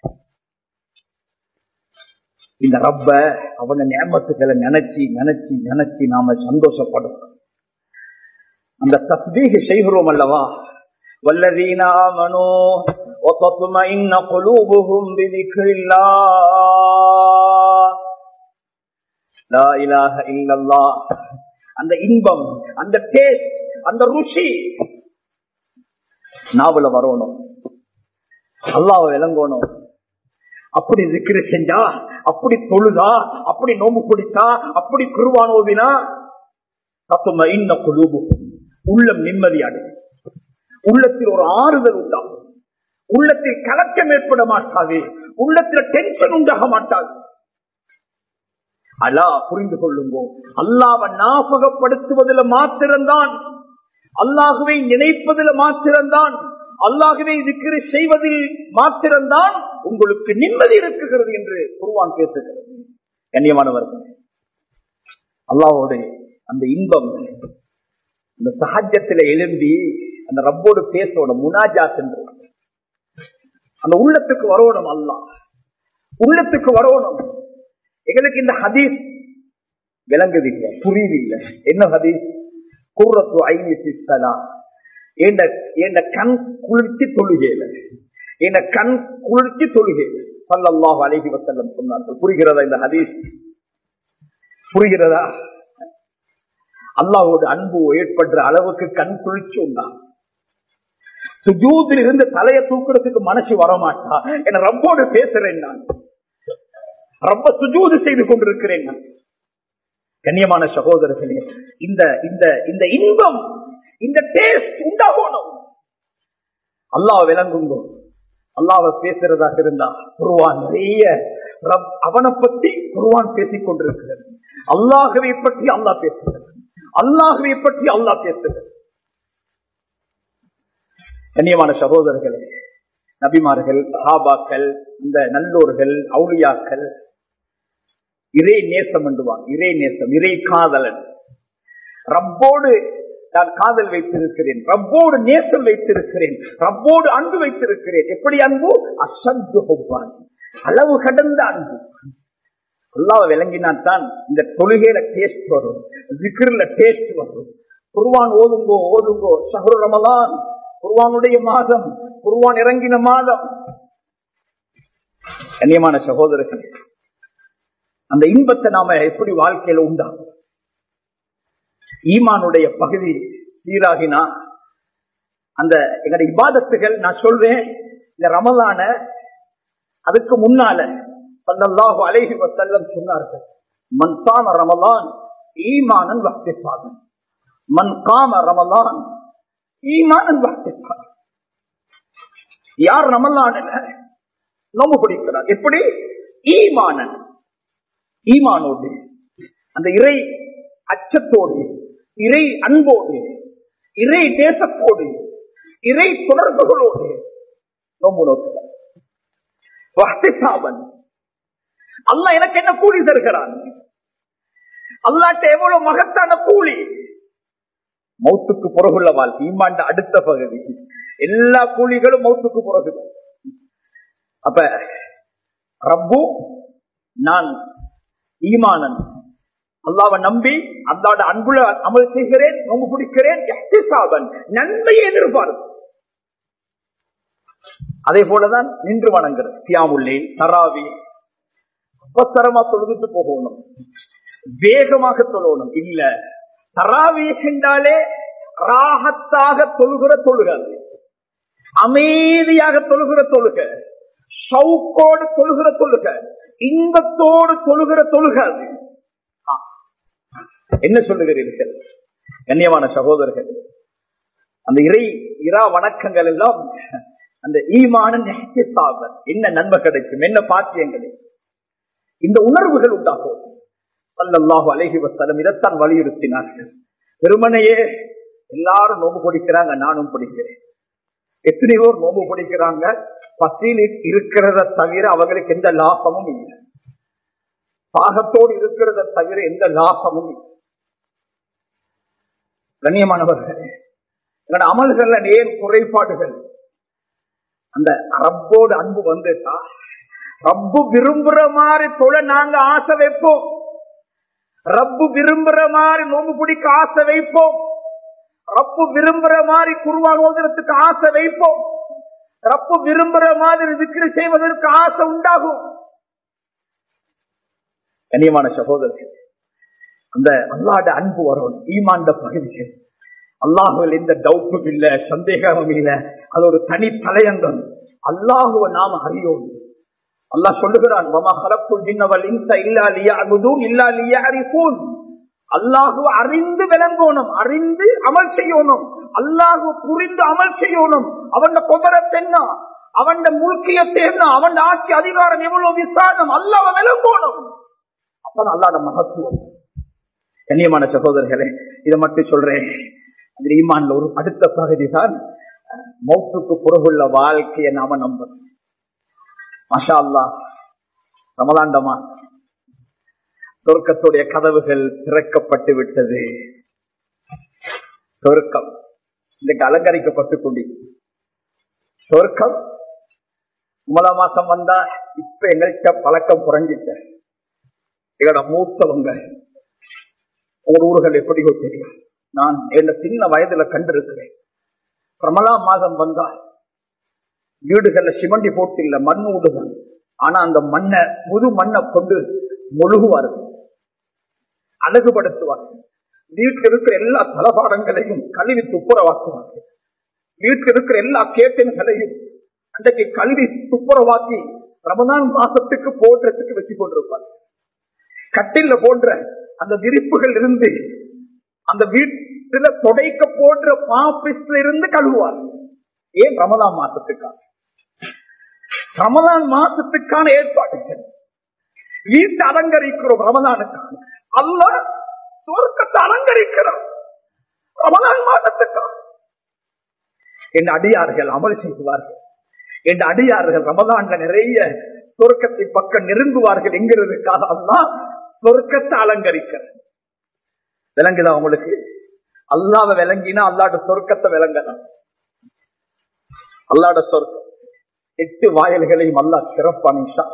இந்த ரப்ப அவன நியமத்துக்களை நினைச்சு நினைச்சு நினைச்சு நாம சந்தோஷப்படும் அந்த தஸ்பீக செய்கிறோம் அல்லவா والذين آمنوا وتطمئن قلوبهم بذكر الله لا إله إلا الله அந்த இன்பம் அந்த டேஸ்ட் அந்த ருசி நாவல வரணும் அல்லாவை விளங்கணும் அப்படி திக்கிற செஞ்சா அப்படி தொழுதா அப்படி நோம்பு பிடிச்சா அப்படி குருவான் ஓதினா தத்துவ இன்ன குழுவு உள்ளம் நிம்மதியாடு உள்ளத்தில் ஒரு ஆறுதல் உண்டாகும் உள்ளத்தில் கலக்கம் ஏற்பட மாட்டாது உள்ளத்தில் டென்ஷன் உண்டாக மாட்டாது அல்லா புரிந்து கொள்ளுங்கோ அல்லாவை ஞாபகப்படுத்துவதில் மாத்திரம்தான் அல்லாகவே நினைப்பதில் மாத்திரம்தான் அல்லாகவே இருக்கிற செய்வதில் மாத்திரம்தான் உங்களுக்கு நிம்மதி இருக்குகிறது என்று குருவான் பேசுகிறது கண்ணியமானவர்கள் அல்லாவோட அந்த இன்பம் அந்த சஹஜத்துல எழும்பி அந்த ரப்போடு பேசணும் முனாஜாத் என்று அந்த உள்ளத்துக்கு வரணும் அல்லா உள்ளத்துக்கு வரணும் எங்களுக்கு இந்த ஹதீஸ் விளங்குது இல்லை புரியுது இல்லை என்ன ஹதீஸ் கூறத்து ஐநூத்தி என் கண் குளிர்ச்சி தொழுகையில என் கண் குளிர்ச்சி தொழுகையில சல்லல்லாஹு அலைஹி வசல்லம் சொன்னார்கள் புரிகிறதா இந்த ஹதீஸ் புரிகிறதா அல்லாவோட அன்பு ஏற்படுற அளவுக்கு கண் குளிர்ச்சி உண்டா சுஜூதில் இருந்து தலையை தூக்குறதுக்கு மனசு வரமாட்டா என ரப்போடு பேசுறேன் நான் ரொம்ப சுஜூது செய்து கொண்டிருக்கிறேன் நான் கண்ணியமான சகோதரர்களே இந்த இந்த இந்த இன்பம் இந்த டேஸ்ட் உண்டாகணும் அல்லாஹ் விளங்குங்கோ அல்லாஹ் பேசுறதாக இருந்தா குருவான் நிறைய அவனை பற்றி குருவான் பேசிக் கொண்டிருக்கிறது அல்லாஹவை பற்றி அல்லாஹ் பேசுகிறது அல்லாஹவை பற்றி அல்லாஹ் பேசுகிறது கண்ணியமான சகோதரர்களே நபிமார்கள் சஹாபாக்கள் இந்த நல்லோர்கள் அவுளியாக்கள் இறை நேசம் என்றுவான் இறை நேசம் இறை காதலன் ரப்போடு நான் காதல் வைத்திருக்கிறேன் ரப்போடு நேசம் வைத்திருக்கிறேன் ரப்போடு அன்பு வைத்திருக்கிறேன் எப்படி அன்பு அசந்து ஒப்பான் அளவு கடந்த அன்பு அல்லாவ விளங்கினாத்தான் இந்த தொழுகையில டேஸ்ட் வரும் விக்கிரில டேஸ்ட் வரும் குருவான் ஓதுங்கோ ஓதுங்கோ சஹரு ரமலான் குருவானுடைய மாதம் குருவான் இறங்கின மாதம் கண்ணியமான சகோதரர்கள் அந்த இன்பத்தை நாம எப்படி வாழ்க்கையில உண்டா ஈமானுடைய பகுதி சீராகினா அந்த எங்களுடைய இபாதத்துகள் நான் சொல்வேன் இந்த ரமலான அதுக்கு முன்னால சல்லல்லாஹு அலைஹி வஸல்லம் சொன்னார்கள் மன் சாம ரமலான் ஈமானன் வக்திசாதன் மன் காம ரமலான் ஈமானன் வக்திசாதன் யார் ரமலான நோம்பு பிடிக்கிறார் எப்படி ஈமானன் ஈமானோடு அந்த இறை அச்சத்தோடு இறை அன்போடு இறை தேசத்தோடு இறை தொடர்புகளோடு நோம்பு நோக்குகிறார் வக்திசாபன் அல்ல எனக்கு என்ன கூலி தருகிறான் அல்லாட்ட எவ்வளவு மகத்தான கூலி மௌத்துக்கு பிறகுள்ள வாழ்க்கை ஈமாண்ட அடுத்த பகுதி எல்லா கூலிகளும் மௌத்துக்கு பிறகு அப்ப ரப்பு நான் ஈமானன் அல்லாவை நம்பி அல்லாட அன்புல அமல் செய்கிறேன் நோம்பு பிடிக்கிறேன் நன்மையை எதிர்பார்ப்பு அதே போலதான் நின்று வணங்குறது தியாமுல்லே தராவி அவசரமா தொழுதுட்டு போகணும் வேகமாக தொழணும் இல்ல தராவி என்றாலே ராகத்தாக தொழுகிற தொழுகாது அமைதியாக தொழுகிற தொழுக சவுக்கோடு தொழுகிற தொழுக இன்பத்தோடு தொழுகிற தொழுகாது என்ன சொல்லுகிறீர்கள் கண்ணியமான சகோதரர்கள் அந்த இறை இரா வணக்கங்கள் எல்லாம் அந்த ஈமான என்ன நன்மை கிடைக்கும் என்ன பாக்கியம் கிடைக்கும் இந்த உணர்வுகள் உண்டாகும் அல்லாஹு அழகி வசலம் இதைத்தான் வலியுறுத்தினார்கள் பெருமனையே எல்லாரும் நோம்பு பிடிக்கிறாங்க நானும் பிடிக்கிறேன் எத்தனையோ நோம்பு பிடிக்கிறாங்க பசியில் இருக்கிறத தவிர அவங்களுக்கு எந்த லாபமும் இல்லை பாகத்தோடு இருக்கிறத தவிர எந்த லாபமும் இல்லை கண்ணியமானவர்கள் எங்களோட அமல்கள்ல நேர் குறைபாடுகள் அந்த ரப்போடு அன்பு வந்துட்டா ரப்பு விரும்புற மாதிரி தொழ நாங்க ஆசை வைப்போம் ரப்பு விரும்புற மாதிரி நோம்பு பிடிக்க ஆசை வைப்போம் ரப்பு விரும்புற மாதிரி குருவான் ஓதுறதுக்கு ஆசை வைப்போம் ரப்பு விரும்புற மாதிரி விக்கிரி செய்வதற்கு ஆசை உண்டாகும் கண்ணியமான சகோதரர்கள் அந்த அல்லாட அன்பு வரும் ஈமாண்ட பகுதிகள் அல்லாஹுவில் எந்த டவுட்டும் இல்ல சந்தேகமும் இல்ல அது ஒரு தனி தலையங்கம் அல்லாஹுவ நாம அறியோம் அல்லாஹ் சொல்லுகிறான் அல்லாஹு அறிந்து விளங்கணும் அறிந்து அமல் செய்யணும் அல்லாஹு புரிந்து அமல் செய்யணும் அவன் குமரத்தை என்ன அவன் முழுக்கியத்தை என்ன அவன் ஆட்சி அதிகாரம் எவ்வளவு விசாரணம் அல்லாஹ் விளங்கணும் அப்ப அல்லாட மகத்துவம் கண்ணியமான சகோதரர்களே இதை மட்டும் சொல்றேன் அந்த ஈமான்ல ஒரு அடுத்த பகுதி தான் மௌத்துக்கு புறகுள்ள வாழ்க்கையை நாம நம்பணும் மஷா அல்லா ரமலாண்டமா சொர்க்கத்துடைய கதவுகள் திறக்கப்பட்டு விட்டது சொர்க்கம் இன்னைக்கு அலங்கரிக்கப்பட்டு கொண்டி சொர்க்கம் முதல மாசம் வந்தா இப்ப எங்கள்கிட்ட பழக்கம் குறைஞ்சிட்ட எங்களோட மூத்தவங்க உங்க ஊர்கள் எப்படியோ தெரியும் நான் என்ன சின்ன வயதுல கண்டிருக்கிறேன் ரமலா மாதம் வந்தா வீடுகள்ல சிமண்டி போட்டு இல்ல மண் விடுதான் ஆனா அந்த மண்ணை முழு மண்ணை கொண்டு முழுகுவார்கள் அழகுபடுத்துவார்கள் வீட்டில் இருக்கிற எல்லா தளபாடங்களையும் கழுவி துப்புரவாக்குவார்கள் வீட்டில் இருக்கிற எல்லா கேட்டன்களையும் அன்றைக்கு கல்வி துப்புரவாக்கி ரமதான் மாசத்துக்கு போடுறதுக்கு வச்சு கொண்டிருப்பார் கட்டில போன்ற அந்த விரிப்புகள் இருந்து அந்த வீட்டுல தொடைக்க போன்ற பாப்பிஸ்ல இருந்து கழுவுவார் ஏன் ரமதான் மாசத்துக்காக ரமதான் மாசத்துக்கான ஏற்பாடுகள் வீட்டை அலங்கரிக்கிறோம் ரமதானுக்காக அல்ல சொர்க்கத்தை அலங்கரிக்கிறோம் ரமதான் மாசத்துக்காக என் அடியார்கள் அமல் செய்வார்கள் என் அடியார்கள் ரமதான்ல நிறைய சொர்க்கத்தை பக்கம் நெருங்குவார்கள் என்கிறதுக்காக அல்லாஹ் சொர்க்கத்தை அலங்கரிக்கிறது விளங்குதா உங்களுக்கு அல்லாத விளங்கினா அல்லாட சொர்க்கத்தை விளங்கலாம் அல்லாட சொர்க்கம் எட்டு வாயல்களையும் அல்லா சிறப்பானிஷா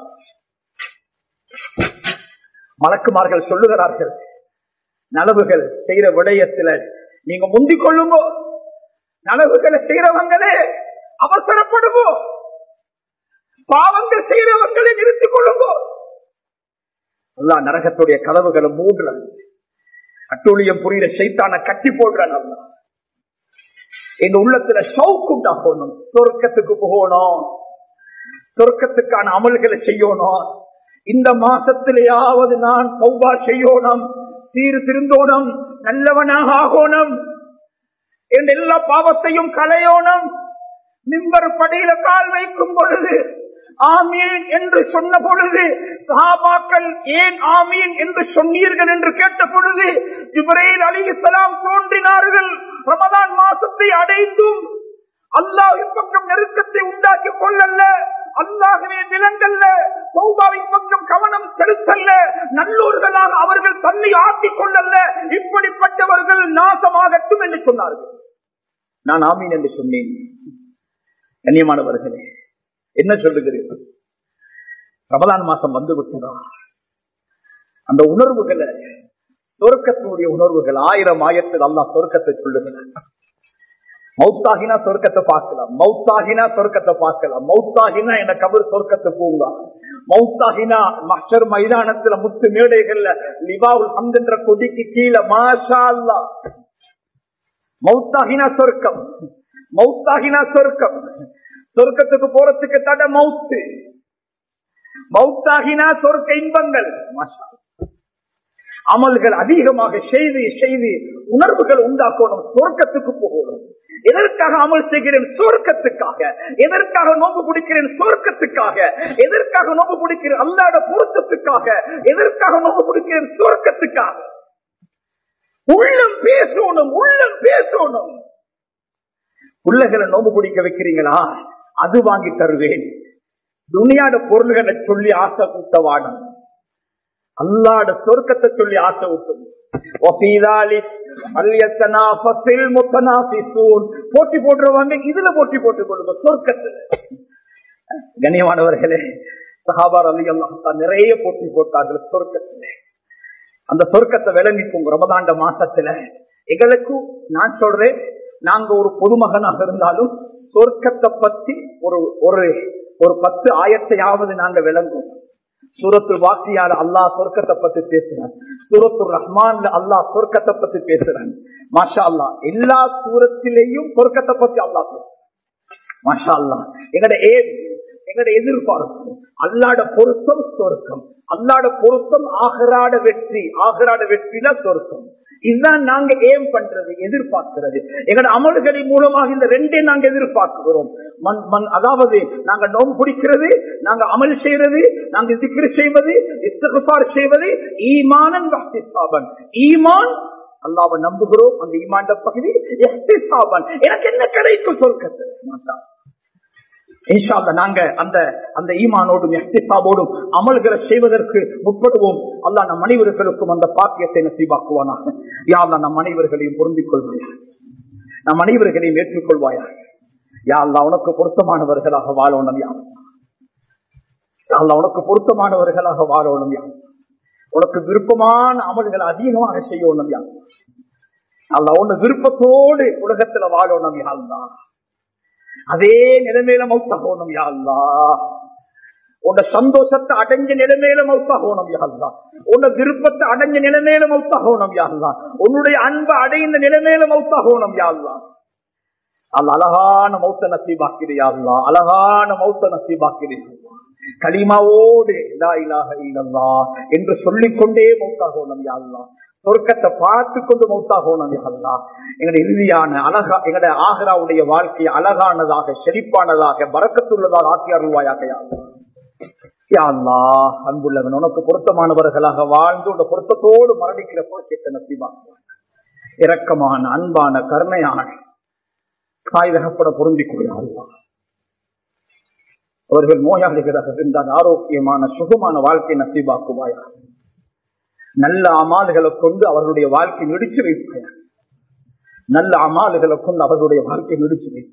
மலக்குமார்கள் சொல்லுகிறார்கள் நலவுகள் செய்யற விடயத்துல நீங்க முந்திக் கொள்ளுங்கோ நலவுகளை செய்யறவங்களே அவசரப்படுவோ பாவங்கள் செய்யறவங்களை நிறுத்திக் கொள்ளுங்கோ அல்லா நரகத்துடைய கதவுகளை மூடுற அட்டூழியம் புரியுற சைத்தான கட்டி போடுறான் அல்லா எங்க உள்ளத்துல சவுக்குண்டா போகணும் சொர்க்கத்துக்கு போகணும் சொர்க்கத்துக்கான அமல்களை செய்யணும் இந்த மாசத்திலேயாவது நான் சௌபா செய்யணும் சீர் திருந்தோணும் நல்லவனாக ஆகணும் என் எல்லா பாவத்தையும் களையோணும் நிம்பர் படியில கால் வைக்கும் பொழுது ஆமீன் என்று சொன்ன பொழுது சஹாபாக்கள் ஏன் ஆமீன் என்று சொன்னீர்கள் என்று கேட்ட பொழுது இப்ரேல் அலிசலாம் தோன்றினார்கள் ரமதான் மாசத்தை அடைந்தும் அல்லாஹின் பக்கம் நெருக்கத்தை உண்டாக்கி கொள்ளல்ல அல்லாகவே விலங்கல்ல சௌபாவின் பக்கம் கவனம் செலுத்தல்ல நல்லூர்களாக அவர்கள் தன்னை ஆக்கிக் கொள்ளல்ல இப்படிப்பட்டவர்கள் நாசமாகட்டும் என்று சொன்னார்கள் நான் ஆமீன் என்று சொன்னேன் கண்ணியமானவர்களே என்ன சொல்லுகிறீர்கள் ரமலான் மாசம் வந்து விட்டதா அந்த உணர்வுகளை சொர்க்கத்தினுடைய உணர்வுகள் ஆயிரம் ஆயிரத்தில் அல்லா சொர்க்கத்தை சொல்லுகிறார் மௌத்தாகினா சொர்க்கத்தை பார்க்கலாம் மௌத்தாகினா சொர்க்கத்தை பார்க்கலாம் மௌத்தாகினா என கபர் சொர்க்கத்தை பூங்கா மௌத்தாகினா மஷர் மைதானத்துல முத்து மேடைகள்ல லிபாவுல் அந்தன்ற கொடிக்கு கீழே மாஷா அல்லா மௌத்தாகினா சொர்க்கம் மௌத்தாகினா சொர்க்கம் சொர்க்கத்துக்கு போறதுக்கு தட மவுத்து மவுத்தாகினா சொர்க்க இன்பங்கள் அமல்கள் அதிகமாக செய்து செய்து உணர்வுகள் உண்டாக்கணும் சொர்க்கத்துக்கு போகணும் எதற்காக அமல் செய்கிறேன் சொர்க்கத்துக்காக எதற்காக நோம்பு பிடிக்கிறேன் சொர்க்கத்துக்காக எதற்காக நோம்பு பிடிக்கிறேன் அல்லாட பொருத்தத்துக்காக எதற்காக நோம்பு பிடிக்கிறேன் சொர்க்கத்துக்காக உள்ளம் பேசணும் உள்ளம் பேசணும் பிள்ளைகளை நோம்பு பிடிக்க வைக்கிறீங்களா அது வாங்கி தருவேன் துணியாட பொருள்களை சொல்லி ஆசை கூட்ட வாடும் அல்லாட சொர்க்கத்தை சொல்லி ஆசை ஊட்டும் அல்யத்தனாஃபஸில் முத்தனாஃபிஸூன். போட்டி போடுறவங்க இதுல போட்டி போட்டுக் கொள்ளுங்க சொர்க்கத்துல கண்ணியமானவர்களே சஹாபார் அலி அல்லாஹ் நிறைய போட்டி போட்டார்கள் சொர்க்கத்திலே அந்த சொர்க்கத்தை விளங்கிக்கும் ரமதாண்ட மாசத்துல எங்களுக்கு நான் சொல்றேன் நாங்க ஒரு பொதுமகனாக இருந்தாலும் சொர்க்கத்தை பத்தி ஒரு ஒரு ஒரு பத்து ஆயத்தையாவது நாங்க விளங்குவோம் சூரத்து வாக்கியால அல்லாஹ் சொர்க்கத்தை பத்தி பேசுறான் சூரத்து ரஹ்மான்ல அல்லாஹ் சொர்க்கத்தை பத்தி பேசுறான் மாஷா அல்லாஹ் எல்லா சூரத்திலேயும் சொர்க்கத்தை பத்தி அல்லாஹ் பேசுறான் மாஷா அல்லாஹ் எங்கட ஏன் எங்கட எதிர்பார்ப்பு அல்லாட பொருத்தம் சொர்க்கம் அல்லாட பொருத்தம் ஆகராட வெற்றி ஆகராட வெற்றில சொர்க்கம் இதுதான் நாங்க ஏம் பண்றது எதிர்பார்க்கிறது எங்கட அமல்களின் மூலமாக இந்த ரெண்டே நாங்க எதிர்பார்க்கிறோம் மண் மண் அதாவது நாங்க நோம்பு பிடிக்கிறது நாங்க அமல் செய்யறது நாங்க திக்ரு செய்வது இஸ்திகுபார் செய்வது ஈமானன் வஹ்திசாபன் ஈமான் அல்லாவை நம்புகிறோம் அந்த ஈமாண்ட பகுதி இஹ்திசாபன் எனக்கு என்ன கிடைக்கும் சொர்க்கத்தில் மாட்டான் இன்ஷா அல்லாஹ் நாங்க அந்த அந்த ஈமானோடும் எஹ்திசாபோடும் அமல்களை செய்வதற்கு முற்படுவோம் அல்லாஹ் நம் அனைவர்களுக்கும் அந்த பாக்கியத்தை நசீபாக்குவானாக யா அல்லாஹ் நம் அனைவர்களையும் பொருந்திக் கொள்வாயா நம் அனைவர்களையும் ஏற்றுக்கொள்வாயா யா அல்லாஹ் உனக்கு பொருத்தமானவர்களாக வாழணும் யா யா அல்லாஹ் உனக்கு பொருத்தமானவர்களாக வாழணும் யா உனக்கு விருப்பமான அமல்களை அதிகமாக செய்யணும் யா அல்லாஹ் உன்னை விருப்பத்தோடு உலகத்துல வாழணும் யா அல்லாஹ் அதே நிலைமையில மௌத்தாகணும் யா அல்லாஹ் உன்னை சந்தோஷத்தை அடைஞ்ச நிலைமையில மௌத்தாகணும் யா அல்லாஹ் உன்னை விருப்பத்தை அடைஞ்ச நிலைமையில மௌத்தாகணும் யா அல்லாஹ் உன்னுடைய அன்பை அடைந்த நிலைமையில மௌத்தாகணும் யா அல்லாஹ் அல்ல அழகான மௌத்த நசீபாக்கிறியா அல்லா அழகான மௌத்த நசீபாக்கிறியா களிமாவோடு லா இலாஹ இல்லல்லாஹ் என்று சொல்லிக்கொண்டே மௌத்தாகணும் யா அல்லாஹ் சொர்க்கத்தை பார்த்து கொண்டு மௌத்தாகணும் யா அல்லாஹ் எங்களுடைய இறுதியான அழகா எங்களுடைய ஆகராவுடைய வாழ்க்கையை அழகானதாக செழிப்பானதாக பறக்கத்துள்ளதாக ஆக்கி அருள்வாயாக யா அல்லாஹ் யா அல்லாஹ் அன்புள்ளவன் உனக்கு பொருத்தமானவர்களாக வாழ்ந்து உள்ள பொருத்தத்தோடு மரணிக்கிற பொருத்தத்தை நசீபாக்குவான் இரக்கமான அன்பான கருணையான தாய் தகப்பட பொருந்திக் கொள்கிறார்கள் அவர்கள் நோயாளிகளாக இருந்தால் ஆரோக்கியமான சுகமான வாழ்க்கை நசீபாக்குவாயா நல்ல அமால்களை கொண்டு அவர்களுடைய வாழ்க்கை நடிச்சு வைப்பாயா நல்ல அமால்களை கொண்டு அவர்களுடைய வாழ்க்கை நடிச்சு வைப்பார்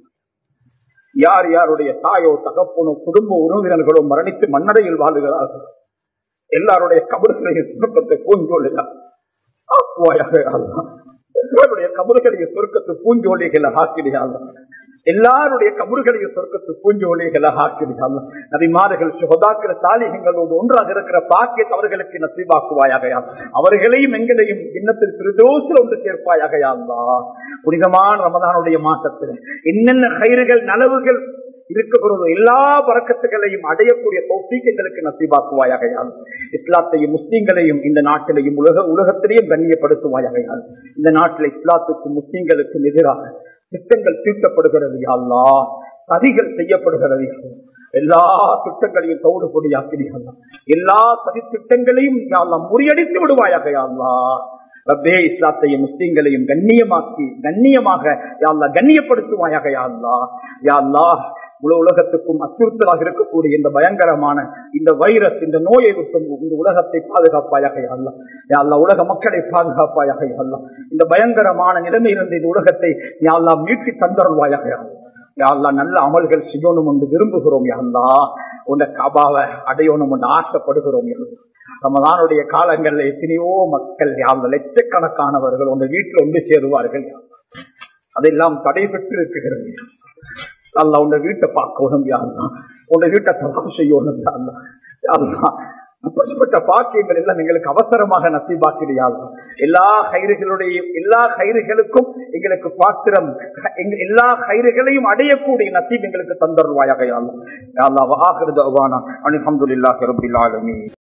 யார் யாருடைய தாயோ தகப்பனோ குடும்ப உறவினர்களோ மரணித்து மன்னரையில் வாழுகிறார்கள் எல்லாருடைய கபர்களையும் சுருக்கத்தை பூஞ்சோலிகள் ஆக்குவாயாக அல்லாஹ். எல்லாருடைய கபர்களையும் சொர்க்கத்து பூஞ்சோலிகளை ஆக்கிடுகிறார்கள் எல்லாருடைய கபர்களையும் சொர்க்கத்து பூஞ்சோலிகளை ஆக்கிடுகிறார்கள் நபிமார்கள் சுகதாக்கிற தாலிகங்களோடு ஒன்றாக இருக்கிற பாக்கியத்தை அவர்களுக்கு நசீபாக்குவாயாக அவர்களையும் எங்களையும் இன்னத்தில் திருதோசில் ஒன்று சேர்ப்பாயாக யாழ்லா புனிதமான ரமதானுடைய மாசத்தில் என்னென்ன கயிறுகள் நலவுகள் இருக்கிறதோ எல்லா பறக்கத்துகளையும் அடையக்கூடிய தௌசீக்கங்களுக்கு நசீபாக்குவாயாக யாழ் இஸ்லாத்தையும் முஸ்லீம்களையும் இந்த நாட்டிலையும் உலக உலகத்திலையும் கண்ணியப்படுத்துவாயாக யாழ் இந்த நாட்டில் இஸ்லாத்துக்கும் முஸ்லீம்களுக்கும் எதிராக திட்டங்கள் தீட்டப்படுகிறது யாழ்லா சதிகள் செய்யப்படுகிறது யா அல்லாஹ். எல்லா திட்டங்களையும் தோடு பொடியாக்கிறீர்கள் எல்லா சதி திட்டங்களையும் யாழ்லா முறியடித்து விடுவாயாக யாழ்லா ரப்பே இஸ்லாத்தையும் முஸ்லீம்களையும் கண்ணியமாக்கி கண்ணியமாக யாழ்லா கண்ணியப்படுத்துவாயாக யாழ்லா யாழ்லா முழு உலகத்துக்கும் அச்சுறுத்தலாக இருக்கக்கூடிய இந்த பயங்கரமான இந்த வைரஸ் இந்த நோயை விட்டு இந்த உலகத்தை பாதுகாப்பாயாக அல்ல யாழ்லா உலக மக்களை பாதுகாப்பாயாக அல்ல இந்த பயங்கரமான நிலைமையிலிருந்து இந்த உலகத்தை யாழ்லா மீட்டி தந்தருள்வாயாக யாழ்லா நல்ல அமல்கள் செய்யணும் என்று விரும்புகிறோம் யாழ்லா உன்னை கபாவை அடையணும் என்று ஆசைப்படுகிறோம் யாழ்லா ரமதானுடைய காலங்களில் எத்தனையோ மக்கள் யாழ்லா லட்சக்கணக்கானவர்கள் உங்க வீட்டில் ஒன்று சேருவார்கள் யா அல்லாஹ். அதெல்லாம் தடைபெற்று இருக்குகிறது அல்ல உன்னை வீட்டை பார்க்கணும் யாருதான் உன்னை வீட்டை தரம் செய்யணும் யாருதான் யாருதான் அப்படிப்பட்ட பாக்கியங்கள் எல்லாம் எங்களுக்கு அவசரமாக நசீபாக்கிறியாள் எல்லா கயிறுகளுடைய எல்லா கயிறுகளுக்கும் எங்களுக்கு பாத்திரம் எங்க- எல்லா கயிறுகளையும் அடையக்கூடிய நசீப் எங்களுக்கு தந்தருவாயாக யாழ்லா யாழ்லா வாகிறது அவானா அலமதுல்லாஹி ரபில் ஆலமீன்